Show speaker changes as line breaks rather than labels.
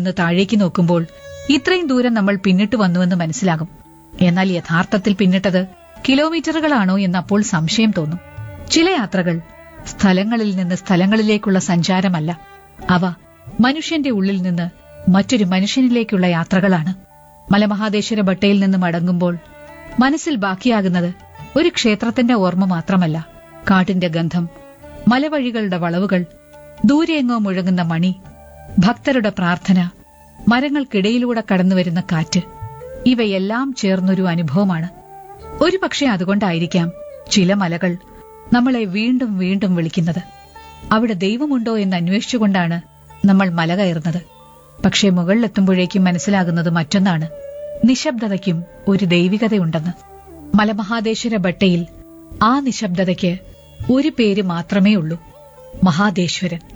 നിന്ന് താഴേക്ക് നോക്കുമ്പോൾ ഇത്രയും ദൂരം നമ്മൾ പിന്നിട്ട് വന്നുവെന്ന് മനസ്സിലാകും എന്നാൽ യഥാർത്ഥത്തിൽ പിന്നിട്ടത് കിലോമീറ്ററുകളാണോ എന്ന് അപ്പോൾ സംശയം തോന്നും ചില യാത്രകൾ സ്ഥലങ്ങളിൽ നിന്ന് സ്ഥലങ്ങളിലേക്കുള്ള സഞ്ചാരമല്ല അവ മനുഷ്യന്റെ ഉള്ളിൽ നിന്ന് മറ്റൊരു മനുഷ്യനിലേക്കുള്ള യാത്രകളാണ് മലമഹാദേശ്വര ഭട്ടയിൽ നിന്ന് മടങ്ങുമ്പോൾ മനസ്സിൽ ബാക്കിയാകുന്നത് ഒരു ക്ഷേത്രത്തിന്റെ ഓർമ്മ മാത്രമല്ല കാട്ടിന്റെ ഗന്ധം മലവഴികളുടെ വളവുകൾ ദൂരെയെങ്ങോ മുഴങ്ങുന്ന മണി ഭക്തരുടെ പ്രാർത്ഥന മരങ്ങൾക്കിടയിലൂടെ കടന്നുവരുന്ന കാറ്റ് ഇവയെല്ലാം ചേർന്നൊരു അനുഭവമാണ് ഒരു പക്ഷേ അതുകൊണ്ടായിരിക്കാം ചില മലകൾ നമ്മളെ വീണ്ടും വീണ്ടും വിളിക്കുന്നത് അവിടെ ദൈവമുണ്ടോ എന്ന് അന്വേഷിച്ചുകൊണ്ടാണ് നമ്മൾ മല കയറുന്നത് പക്ഷേ മുകളിലെത്തുമ്പോഴേക്കും മനസ്സിലാകുന്നത് മറ്റൊന്നാണ് നിശബ്ദതയ്ക്കും ഒരു ദൈവികതയുണ്ടെന്ന് മലമഹാദേശ്വര ഭട്ടയിൽ ആ നിശബ്ദതയ്ക്ക് ഒരു പേര് മാത്രമേ ഉള്ളൂ മഹാദേശ്വരൻ